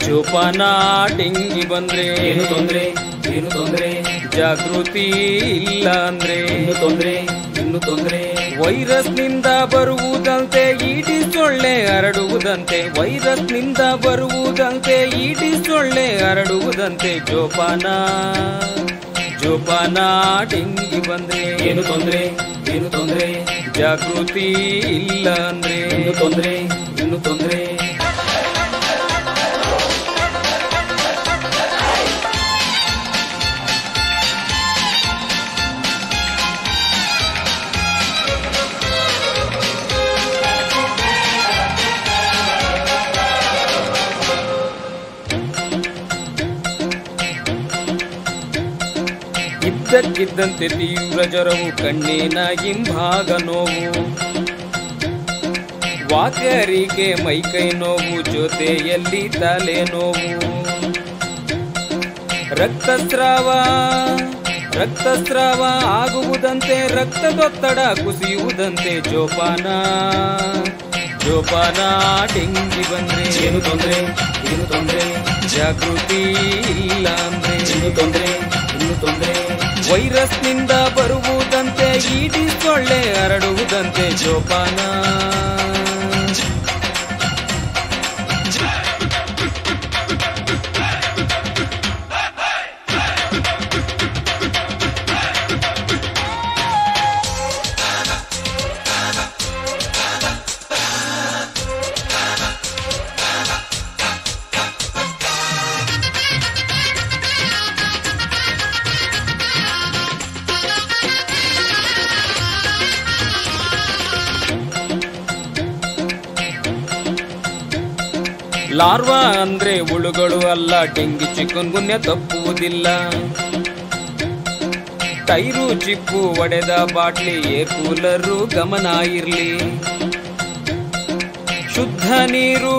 ಜೋಪಾನ ಡೆಂಗಿ ಬಂದ್ರೆ ಏನು ತೊಂದ್ರೆ ಏನು ತೊಂದ್ರೆ ಜಾಗೃತಿ ಇಲ್ಲ ಅಂದ್ರೆ ಇನ್ನು ತೊಂದ್ರೆ ಇನ್ನು ತೊಂದ್ರೆ ವೈರಸ್ ನಿಂದ ಬರುವುದಂತೆ ಈಟಿ ಸೊಳ್ಳೆ ಹರಡುವುದಂತೆ ವೈರಸ್ ನಿಂದ ಬರುವುದಂತೆ ಈಟಿ ಸೊಳ್ಳೆ ಹರಡುವುದಂತೆ ಜೋಪಾನ ಜೋಪಾನ ಡೆಂಗಿ ಬಂದ್ರೆ ಏನು ತೊಂದ್ರೆ ಏನು ತೊಂದ್ರೆ ಜಾಗೃತಿ ಇಲ್ಲ ಅಂದ್ರೆ ಇನ್ನು ತೊಂದ್ರೆ ಇನ್ನು ತೊಂದ್ರೆ ಇದ್ದಕ್ಕಿದ್ದಂತೆ ತೀವ್ರ ಜ್ವರವು ಕಣ್ಣಿನ ಹಿಂಭಾಗ ನೋವು ವಾಕರಿಗೆ ಮೈಕೈ ನೋವು ಜೊತೆಯಲ್ಲಿ ತಲೆ ನೋವು ರಕ್ತಸ್ರಾವ ರಕ್ತಸ್ರಾವ ಆಗುವುದಂತೆ ರಕ್ತದೊತ್ತಡ ಕುಸಿಯುವುದಂತೆ ಜೋಪಾನ ಜೋಪಾನ ಡೆಂಗಿ ಬಂದ್ರೆ ಏನು ತೊಂದ್ರೆ ಏನು ತೊಂದ್ರೆ ಜಾಗೃತಿ ಇಲ್ಲ ಅಂದ್ರೆ ಇನ್ನು ತೊಂದ್ರೆ ಇನ್ನು ತೊಂದ್ರೆ ವೈರಸ್ ನಿಂದ ಬರುವುದಂತೆ ಈಟಿ ಸೊಳ್ಳೆ ಹರಡುವುದಂತೆ ಜೋಪಾನ ಲಾರ್ವಾ ಅಂದ್ರೆ ಹುಳುಗಳು ಅಲ್ಲ ಡೆಂಗಿ ಚಿಕನ್ಗುನ್ಯ ತಪ್ಪುವುದಿಲ್ಲ ಟೈರು ಚಿಪ್ಪು ಒಡೆದ ಬಾಟ್ಲಿ ಏರ್ ಕೂಲರು ಗಮನ ಇರ್ಲಿ ಶುದ್ಧ ನೀರು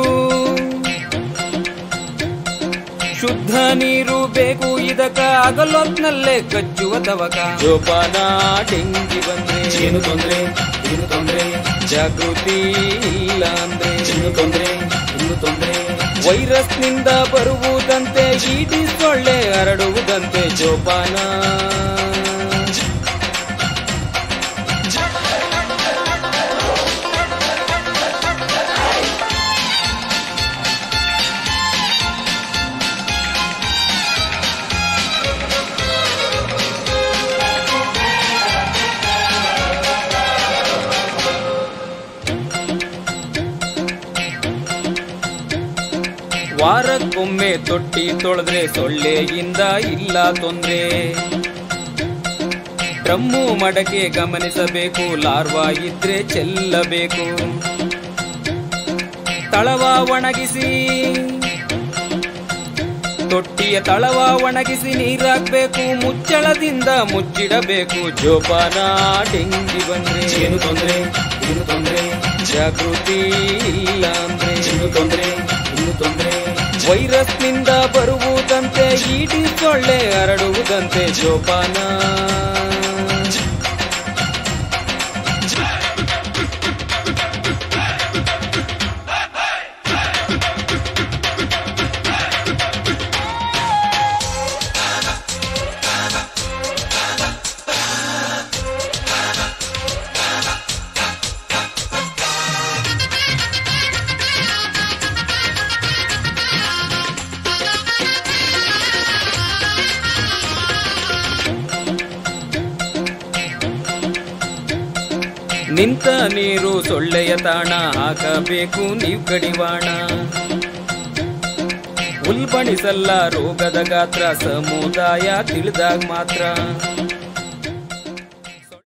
ಶುದ್ಧ ನೀರು ಬೇಕು ಇದಕ್ಕ ಅಗಲೊತ್ನಲ್ಲೇ ಕಚ್ಚುವ ತವಕ ಜೋಪಾನ ಡೆಂಗಿ ಬಂದ್ರೆ ಏನು ತೊಂದ್ರೆ ಏನು ತೊಂದ್ರೆ ಜಾಗೃತಿ ಇಲ್ಲ ಅಂದ್ರೆ ಇನ್ನು ತೊಂದ್ರೆ ಇನ್ನು ತೊಂದ್ರೆ ವೈರಸ್ ನಿಂದ ಬರುವುದಂತೆ ಈಟಿ ಸೊಳ್ಳೆ ಹರಡುವುದಂತೆ ಜೋಪಾನ ವಾರಕ್ಕೊಮ್ಮೆ ತೊಟ್ಟಿ ತೊಳೆದ್ರೆ ಸೊಳ್ಳೆಯಿಂದ ಇಲ್ಲ ತೊಂದ್ರೆ ಡ್ರಮ್ಮು ಮಡಕೆ ಗಮನಿಸಬೇಕು ಲಾರ್ವಾ ಇದ್ರೆ ಚೆಲ್ಲಬೇಕು ತಳವ ಒಣಗಿಸಿ ತೊಟ್ಟಿಯ ತಳವ ಒಣಗಿಸಿ ನೀರಾಕ್ಬೇಕು ಮುಚ್ಚಳದಿಂದ ಮುಚ್ಚಿಡಬೇಕು ಜೋಪಾನ ಡೆಂಗಿ ಬಂದ್ರೆ ಏನು ತೊಂದ್ರೆ ಏನು ತೊಂದ್ರೆ ಜಾಗೃತಿ ಇಲ್ಲ ಅಂದ್ರೆ ಇನ್ನು ತೊಂದ್ರೆ ಇನ್ನು ತೊಂದ್ರೆ ವೈರಸ್ ನಿಂದ ಬರುವುದಂತೆ ಈಟಿ ಸೊಳ್ಳೆ ಹರಡುವುದಂತೆ ಜೋಪಾನ ನಿಂತ ನೀರು ಸೊಳ್ಳೆಯ ತಾಣ ಹಾಕಬೇಕು ನೀವು ಕಡಿವಾಣ ಉಲ್ಬಣಿಸಲ್ಲ ರೋಗದ ಗಾತ್ರ ಸಮುದಾಯ ತಿಳಿದಾಗ ಮಾತ್ರ